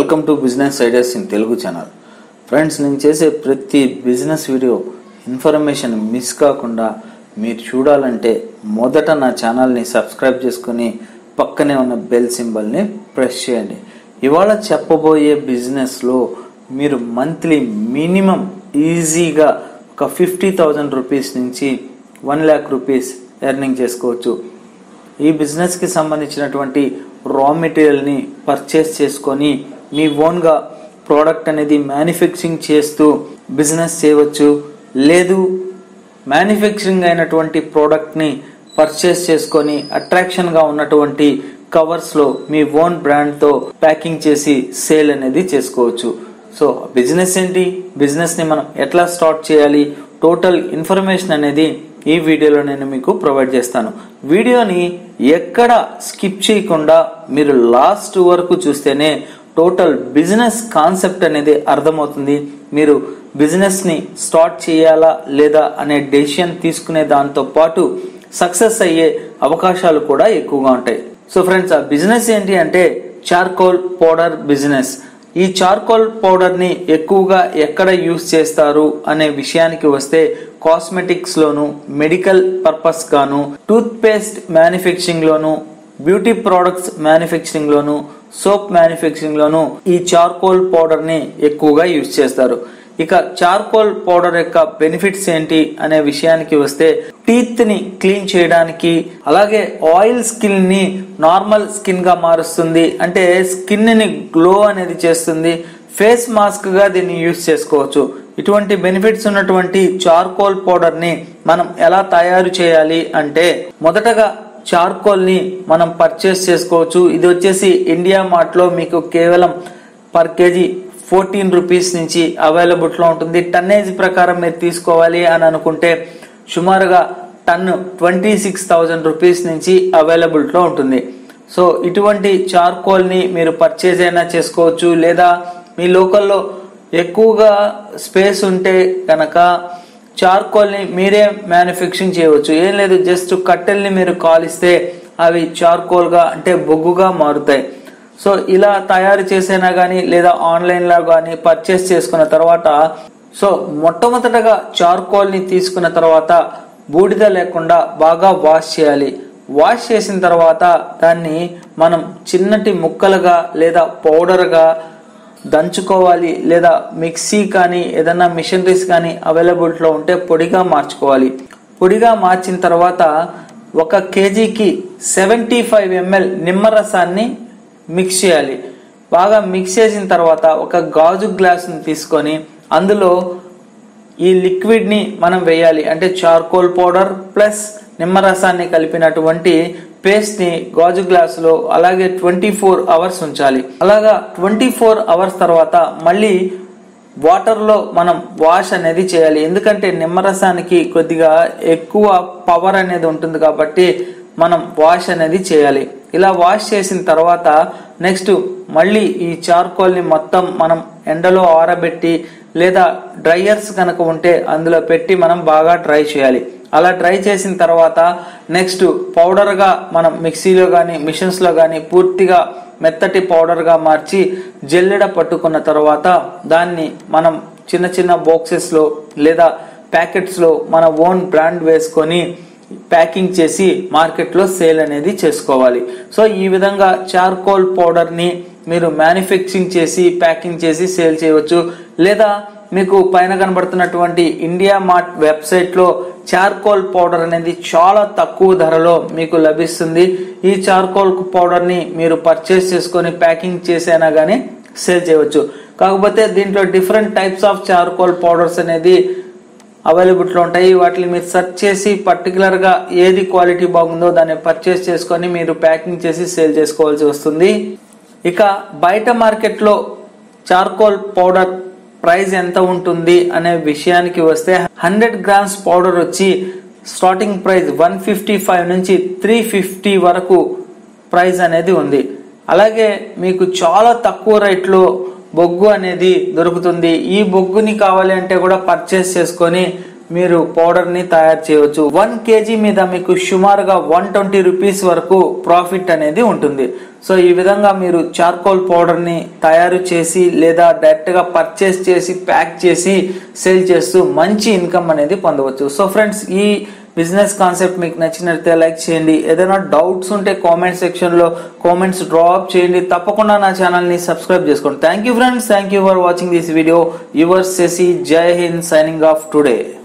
welcome to business ideas in Telugu channel friends నేను చేసే ప్రతి బిజినెస్ వీడియో ఇన్ఫర్మేషన్ మిస్ కాకుండా మీరు చూడాలంటే మొదట నా ఛానల్ని సబ్స్క్రైబ్ చేసుకుని పక్కనే ఉన్న బెల్ సింబల్ని ప్రెస్ చేయండి ఇవాళ చెప్పబోయే బిజినెస్లో మీరు మంత్లీ మినిమం ఈజీగా ఒక ఫిఫ్టీ థౌజండ్ రూపీస్ నుంచి వన్ ల్యాక్ రూపీస్ ఎర్నింగ్ చేసుకోవచ్చు ఈ బిజినెస్కి సంబంధించినటువంటి రా మెటీరియల్ని పర్చేస్ చేసుకొని మీ ఓన్గా ప్రోడక్ట్ అనేది మ్యానుఫ్యాక్చరింగ్ చేస్తూ బిజినెస్ చేయవచ్చు లేదు మ్యానుఫ్యాక్చరింగ్ అయినటువంటి ప్రోడక్ట్ని పర్చేస్ చేసుకొని అట్రాక్షన్గా ఉన్నటువంటి కవర్స్లో మీ ఓన్ బ్రాండ్తో ప్యాకింగ్ చేసి సేల్ అనేది చేసుకోవచ్చు సో బిజినెస్ ఏంటి బిజినెస్ని మనం ఎట్లా స్టార్ట్ చేయాలి టోటల్ ఇన్ఫర్మేషన్ అనేది ఈ వీడియోలో నేను మీకు ప్రొవైడ్ చేస్తాను వీడియోని ఎక్కడ స్కిప్ చేయకుండా మీరు లాస్ట్ వరకు చూస్తేనే టోటల్ బిజినెస్ కాన్సెప్ట్ అనేది అర్థమవుతుంది మీరు బిజినెస్ని స్టార్ట్ చేయాలా లేదా అనే డెసిషన్ తీసుకునే దాంతో పాటు సక్సెస్ అయ్యే అవకాశాలు కూడా ఎక్కువగా ఉంటాయి సో ఫ్రెండ్స్ ఆ బిజినెస్ ఏంటి అంటే చార్కోల్ పౌడర్ బిజినెస్ ఈ చార్కోల్ పౌడర్ని ఎక్కువగా ఎక్కడ యూస్ చేస్తారు అనే విషయానికి వస్తే కాస్మెటిక్స్ లోను మెడికల్ పర్పస్ గాను టూత్ పేస్ట్ మ్యానుఫ్యాక్చరింగ్ లోను బ్యూటీ ప్రొడక్ట్స్ మ్యానుఫ్యాక్చరింగ్ లోను సోప్ మ్యానుఫ్యాక్చరింగ్ లోను ఈ చార్కోల్ పౌడర్ ని ఎక్కువగా యూజ్ చేస్తారు ఇక చార్కోల్ పౌడర్ యొక్క బెనిఫిట్స్ ఏంటి అనే విషయానికి వస్తే టీత్ ని క్లీన్ చేయడానికి అలాగే ఆయిల్ స్కిన్ ని నార్మల్ స్కిన్ గా మారుస్తుంది అంటే స్కిన్ ని గ్లో అనేది చేస్తుంది ఫేస్ మాస్క్ గా దీన్ని యూజ్ చేసుకోవచ్చు ఇటువంటి బెనిఫిట్స్ ఉన్నటువంటి చార్కోల్ పౌడర్ ని మనం ఎలా తయారు చేయాలి అంటే మొదటగా చార్కోల్ ని మనం పర్చేస్ చేసుకోవచ్చు ఇది వచ్చేసి ఇండియా మార్ట్ లో మీకు కేవలం పర్ కేజీ ఫోర్టీన్ రూపీస్ నుంచి అవైలబుల్లో ఉంటుంది టన్నేజ్ ప్రకారం మీరు తీసుకోవాలి అని అనుకుంటే సుమారుగా ton twenty six thousand rupees నుంచి అవైలబుల్లో ఉంటుంది సో ఇటువంటి చార్కోల్ని మీరు పర్చేజ్ అయినా చేసుకోవచ్చు లేదా మీ లోకల్లో ఎక్కువగా స్పేస్ ఉంటే కనుక చార్కోల్ని మీరే మ్యానుఫ్యాక్చరింగ్ చేయవచ్చు ఏం లేదు జస్ట్ కట్టెల్ని మీరు కాలిస్తే అవి చార్కోల్గా అంటే బొగ్గుగా మారుతాయి సో ఇలా తయారు చేసైనా కానీ లేదా ఆన్లైన్లో కానీ పర్చేస్ చేసుకున్న తర్వాత సో మొట్టమొదటగా చార్కోల్ని తీసుకున్న తర్వాత బూడిద లేకుండా బాగా వాష్ చేయాలి వాష్ చేసిన తర్వాత దాన్ని మనం చిన్నటి ముక్కలుగా లేదా పౌడర్గా దంచుకోవాలి లేదా మిక్సీ కానీ ఏదైనా మిషనరీస్ కానీ అవైలబిలిటీలో ఉంటే పొడిగా మార్చుకోవాలి పొడిగా మార్చిన తర్వాత ఒక కేజీకి సెవెంటీ ఫైవ్ ఎంఎల్ నిమ్మరసాన్ని మిక్స్ చేయాలి బాగా మిక్స్ చేసిన తర్వాత ఒక గాజు గ్లాసుని తీసుకొని అందులో ఈ లిక్విడ్ని మనం వేయాలి అంటే చార్కోల్ పౌడర్ ప్లస్ నిమ్మరసాన్ని కలిపినటువంటి పేస్ట్ని గాజు గ్లాసులో అలాగే ట్వంటీ ఫోర్ అవర్స్ ఉంచాలి అలాగా ట్వంటీ ఫోర్ అవర్స్ తర్వాత మళ్ళీ వాటర్లో మనం వాష్ అనేది చేయాలి ఎందుకంటే నిమ్మరసానికి కొద్దిగా ఎక్కువ పవర్ అనేది ఉంటుంది కాబట్టి మనం వాష్ అనేది చేయాలి ఇలా వాష్ చేసిన తర్వాత నెక్స్ట్ మళ్ళీ ఈ చార్కోల్ని మొత్తం మనం ఎండలో ఆరబెట్టి లేదా డ్రైయర్స్ కనుక ఉంటే అందులో పెట్టి మనం బాగా డ్రై చేయాలి అలా డ్రై చేసిన తర్వాత నెక్స్ట్ పౌడర్గా మనం మిక్సీలో కానీ మిషన్స్లో కానీ పూర్తిగా మెత్తటి పౌడర్గా మార్చి జల్లెడ పట్టుకున్న తర్వాత దాన్ని మనం చిన్న చిన్న బాక్సెస్లో లేదా ప్యాకెట్స్లో మన ఓన్ బ్రాండ్ వేసుకొని ప్యాకింగ్ చేసి మార్కెట్లో సేల్ అనేది చేసుకోవాలి సో ఈ విధంగా చార్కోల్ పౌడర్ని మీరు మ్యానుఫ్యాక్చరింగ్ చేసి ప్యాకింగ్ చేసి సేల్ చేయవచ్చు లేదా మీకు పైన కనబడుతున్నటువంటి ఇండియా మార్ట్ వెబ్సైట్లో చార్కోల్ పౌడర్ అనేది చాలా తక్కువ ధరలో మీకు లభిస్తుంది ఈ చార్కోల్ పౌడర్ని మీరు పర్చేస్ చేసుకొని ప్యాకింగ్ చేసైనా కానీ సేల్ చేయవచ్చు కాకపోతే దీంట్లో different types of charcoal powders అనేది అవైలబుల్లో ఉంటాయి వాటిని మీరు సెర్చ్ చేసి పర్టికులర్గా ఏది క్వాలిటీ బాగుందో దాన్ని పర్చేస్ చేసుకొని మీరు ప్యాకింగ్ చేసి సేల్ చేసుకోవాల్సి వస్తుంది ఇక బయట మార్కెట్లో చార్కోల్ పౌడర్ ప్రైస్ ఎంత ఉంటుంది అనే విషయానికి వస్తే హండ్రెడ్ గ్రామ్స్ పౌడర్ వచ్చి starting price one fifty five నుంచి త్రీ ఫిఫ్టీ వరకు ప్రైస్ అనేది ఉంది అలాగే మీకు చాలా తక్కువ రేట్లో బొగ్గు అనేది దొరుకుతుంది ఈ బొగ్గుని కావాలి అంటే కూడా పర్చేస్ చేసుకొని మీరు పౌడర్ ని తయారు చేయవచ్చు వన్ కేజీ మీద మీకు సుమారుగా వన్ ట్వంటీ రూపీస్ వరకు ప్రాఫిట్ అనేది ఉంటుంది సో ఈ విధంగా మీరు చార్కోల్ పౌడర్ ని తయారు చేసి లేదా డైరెక్ట్ గా పర్చేస్ చేసి ప్యాక్ చేసి సేల్ చేస్తూ మంచి ఇన్కమ్ అనేది పొందవచ్చు సో ఫ్రెండ్స్ ఈ బిజినెస్ కాన్సెప్ట్ మీకు నచ్చినట్లయితే లైక్ చేయండి ఏదైనా డౌట్స్ ఉంటే కామెంట్ సెక్షన్ లో కామెంట్స్ డ్రాప్ చేయండి తప్పకుండా నా ఛానల్ ని సబ్స్క్రైబ్ చేసుకోండి thank you friends thank you for watching this video your సెసి జై హింద్ సైనింగ్ ఆఫ్ టుడే